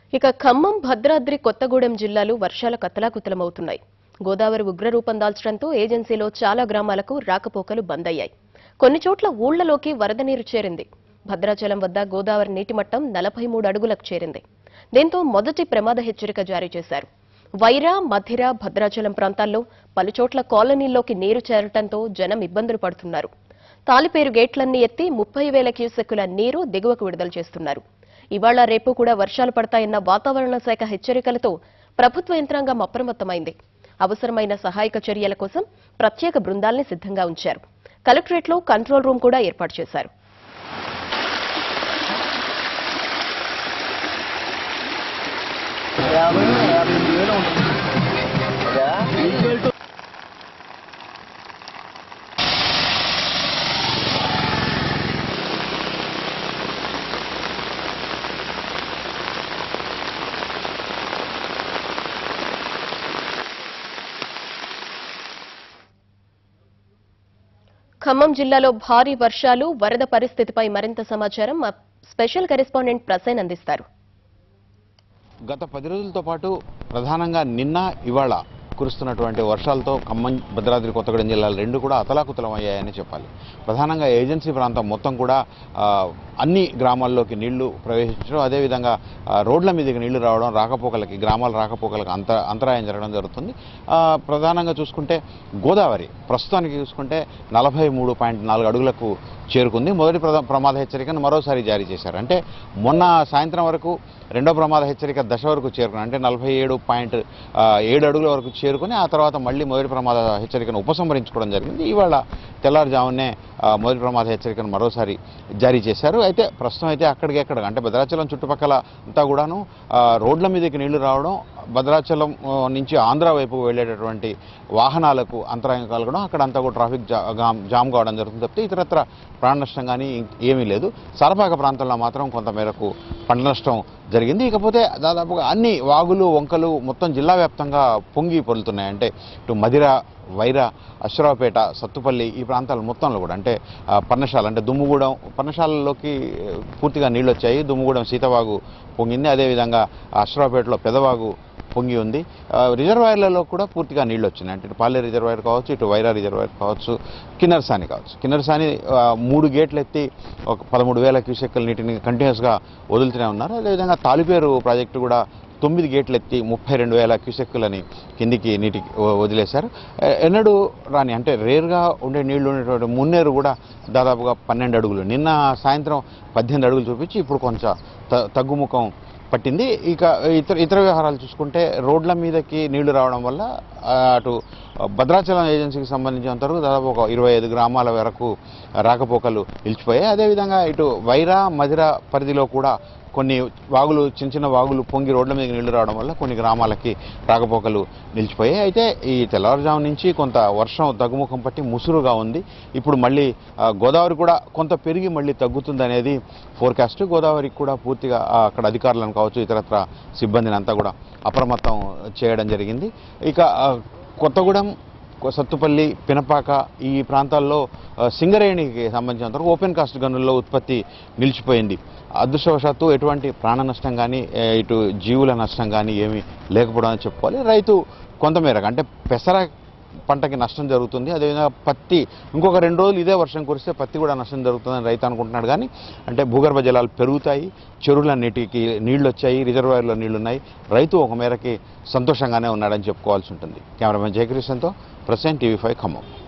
ఇక ఖమ్మం భద్రాద్రి కొత్తగూడెం జిల్లాలు వర్షాల కత్తలాకుతలమవుతున్నాయి గోదావరి ఉగ్రరూపం దాల్చడంతో ఏజెన్సీలో చాలా గ్రామాలకు రాకపోకలు బంద్ అయ్యాయి కొన్ని చోట్ల ఊళ్లలోకి వరద నీరు చేరింది భద్రాచలం వద్ద గోదావరి నీటి మట్టం నలభై మూడు అడుగులకు చేరింది దీంతో మొదటి ప్రమాద హెచ్చరిక జారీ చేశారు వైరా మధిర భద్రాచలం ప్రాంతాల్లో పలుచోట్ల కాలనీల్లోకి నీరు చేరటంతో జనం ఇబ్బందులు పడుతున్నారు తాలిపేరు గేట్లన్నీ ఎత్తి ముప్పై వేల క్యూసెక్కుల నీరు దిగువకు విడుదల చేస్తున్నారు ఇవాళ రేపు కూడా వర్షాలు పడతాయన్న వాతావరణ శాఖ హెచ్చరికలతో ప్రభుత్వ యంత్రాంగం అప్రమత్తమైంది అవసరమైన సహాయక చర్యల కోసం ప్రత్యేక బృందాల్ని సిద్ధంగా ఉంచారు కలెక్టరేట్లో కంట్రోల్ రూమ్ కూడా ఏర్పాటు చేశారు యాభై యాభై ఎనిమిది వేలు ఉంటుంది అదా ఖమ్మం జిల్లాలో భారీ వర్షాలు వరద పరిస్థితిపై మరింత సమాచారం మా స్పెషల్ కరెస్పాండెంట్ ప్రసేన్ అందిస్తారు గత పది రోజులతో పాటు ప్రధానంగా నిన్న ఇవాళ కురుస్తున్నటువంటి వర్షాలతో ఖమ్మం భద్రాద్రి కొత్తగూడెం జిల్లాలు రెండు కూడా అతలాకుతలం అయ్యాయని చెప్పాలి ప్రధానంగా ఏజెన్సీ ప్రాంతం మొత్తం కూడా ఆ, అన్ని గ్రామాల్లోకి నీళ్లు ప్రవేశించడం అదేవిధంగా ఆ, రోడ్ల మీదకి నీళ్లు రావడం రాకపోకలకి గ్రామాల రాకపోకలకు అంత అంతరాయం జరగడం జరుగుతుంది ఆ, ప్రధానంగా చూసుకుంటే గోదావరి ప్రస్తుతానికి చూసుకుంటే నలభై మూడు పాయింట్ నాలుగు అడుగులకు చేరుకుంది మొదటి ప్రధా- ప్రమాద హెచ్చరికను మరోసారి జారీ చేశారు అంటే మొన్న సాయంత్రం వరకు రెండో ప్రమాద హెచ్చరిక దశ వరకు చేరుకుని అంటే నలభై ఏడు పాయింట్ ఏడు అడుగుల వరకు చేరుకుని ఆ తర్వాత మళ్ళీ మొదటి ప్రమాద హెచ్చరికను ఉపసంహరించుకోవడం జరిగింది ఇవాళ తెల్లారుజామునే ఆ, మొదటి ప్రమాద హెచ్చరికను మరోసారి జారీ చేశారు అయితే ప్రస్తుతం అయితే అక్కడికి ఎక్కడ అంటే భద్రాచలం చుట్టుపక్కల అంతా కూడాను ఆ, రోడ్ల మీదకి నీళ్లు రావడం భద్రాచలం ఆ, నుంచి ఆంధ్ర వైపు వెళ్ళేటటువంటి వాహనాలకు అంతరాయం కలగడం అక్కడ అంతా కూడా ట్రాఫిక్ జా- జామ్- జామ్ కావడం జరుగుతుంది తప్పితే ఇతరత్ర ప్రాణ నష్టం కానీ ఏమీ లేదు సరపాక ప్రాంతంలో మాత్రం కొంత మేరకు పంట నష్టం జరిగింది ఇకపోతే దాదాపుగా అన్ని వాగులు వంకలు మొత్తం జిల్లా వ్యాప్తంగా పొంగి పొరులుతున్నాయి అంటే ఇటు మదిర వైర అశ్వరావుపేట సత్తుపల్లి ఈ ప్రాంతాల మొత్తంలో కూడా అంటే ఆ, పర్ణశాల అంటే దుమ్ముగూడెం పర్ణశాలలోకి ఆ, పూర్తిగా నీళ్ళు వచ్చాయి దుమ్ముగూడెం సీతవాగు పొంగింది అదేవిధంగా అశ్వరావుపేటలో పెదవాగు పొంగి ఉంది ఆ, రిజర్వాయర్లలో కూడా పూర్తిగా నీళ్ళు వచ్చినాయి అంటే ఇటు పాలే రిజర్వాయర్ కావచ్చు ఇటు వైరా రిజర్వాయర్ కావచ్చు కిన్నర్సాని కావచ్చు కిన్నర్సాని ఆ, మూడు గేట్లు ఎత్తి ఒక పదమూడు వేల క్యూసెక్కుల నీటిని కంటిన్యూస్గా వదులుతూనే ఉన్నారు అదేవిధంగా తాలిపేరు ప్రాజెక్టు కూడా తొమ్మిది గేట్లు ఎత్తి ముప్పై రెండు వేల క్యూసెక్కులని కిందికి నీటికి వ- వదిలేశారు ఎ- ఎన్నడూ రాని అంటే రేరుగా ఉండే నీళ్లు ఉండేటువంటి మున్నేరు కూడా దాదాపుగా పన్నెండు అడుగులు నిన్న సాయంత్రం పద్దెనిమిది అడుగులు చూపించి ఇప్పుడు కొంచెం త- తగ్గుముఖం పట్టింది ఇక ఇతర ఇతర వ్యవహారాలు చూసుకుంటే రోడ్ల మీదకి నీళ్లు రావడం వల్ల ఆ, అటు భద్రాచలం ఏజెన్సీకి సంబంధించినంత వరకు దాదాపు ఒక ఇరవై ఐదు గ్రామాల వరకు రాకపోకలు నిలిచిపోయాయి అదేవిధంగా ఇటు వైరా మధిర పరిధిలో కూడా కొన్ని వాగులు చిన్న చిన్న వాగులు పొంగి రోడ్ల మీద నీళ్లు రావడం వల్ల కొన్ని గ్రామాలకి రాకపోకలు నిలిచిపోయాయి అయితే ఈ తెల్లవారుజాము నుంచి కొంత వర్షం తగ్గుముఖం పట్టి ముసురుగా ఉంది ఇప్పుడు మళ్ళీ ఆ, గోదావరి కూడా కొంత పెరిగి మళ్ళీ తగ్గుతుంది అనేది ఫోర్కాస్ట్ గోదావరికి కూడా పూర్తిగా ఆ, అక్కడ అధికారులను కావచ్చు ఇతరత్ర సిబ్బందిని అంతా కూడా అప్రమత్తం చేయడం జరిగింది ఇక ఆ, కొత్తగూడెం కొ- సత్తుపల్లి పినపాక ఈ ప్రాంతాల్లో ఆ, సింగరేణికి సంబంధించినంత వరకు ఓపెన్ కాస్ట్ గనుల్లో ఉత్పత్తి నిలిచిపోయింది అదృష్టవశాత్తు ఎటువంటి ప్రాణ నష్టం కానీ ఏ, ఇటు జీవుల నష్టం కానీ ఏమీ లేకపోవడం అని చెప్పుకోవాలి రైతు కొంతమేరకు అంటే పెసర పంటకి నష్టం జరుగుతుంది అదేవిధంగా పత్తి ఇంకొక రెండు రోజులు ఇదే వర్షం కురిస్తే పత్తి కూడా నష్టం జరుగుతుందని రైతు అనుకుంటున్నాడు కానీ అంటే భూగర్భ జలాలు పెరుగుతాయి చెరువులన్నిటికి నీళ్లు వచ్చాయి రిజర్వాయర్లో నీళ్లు ఉన్నాయి రైతు ఒక మేరకి సంతోషంగానే ఉన్నాడని చెప్పుకోవాల్సి ఉంటుంది కెమెరామెన్ జయకృష్ణన్తో ప్రసెంట్ టీవీ ఫైవ్ ఖమ్మం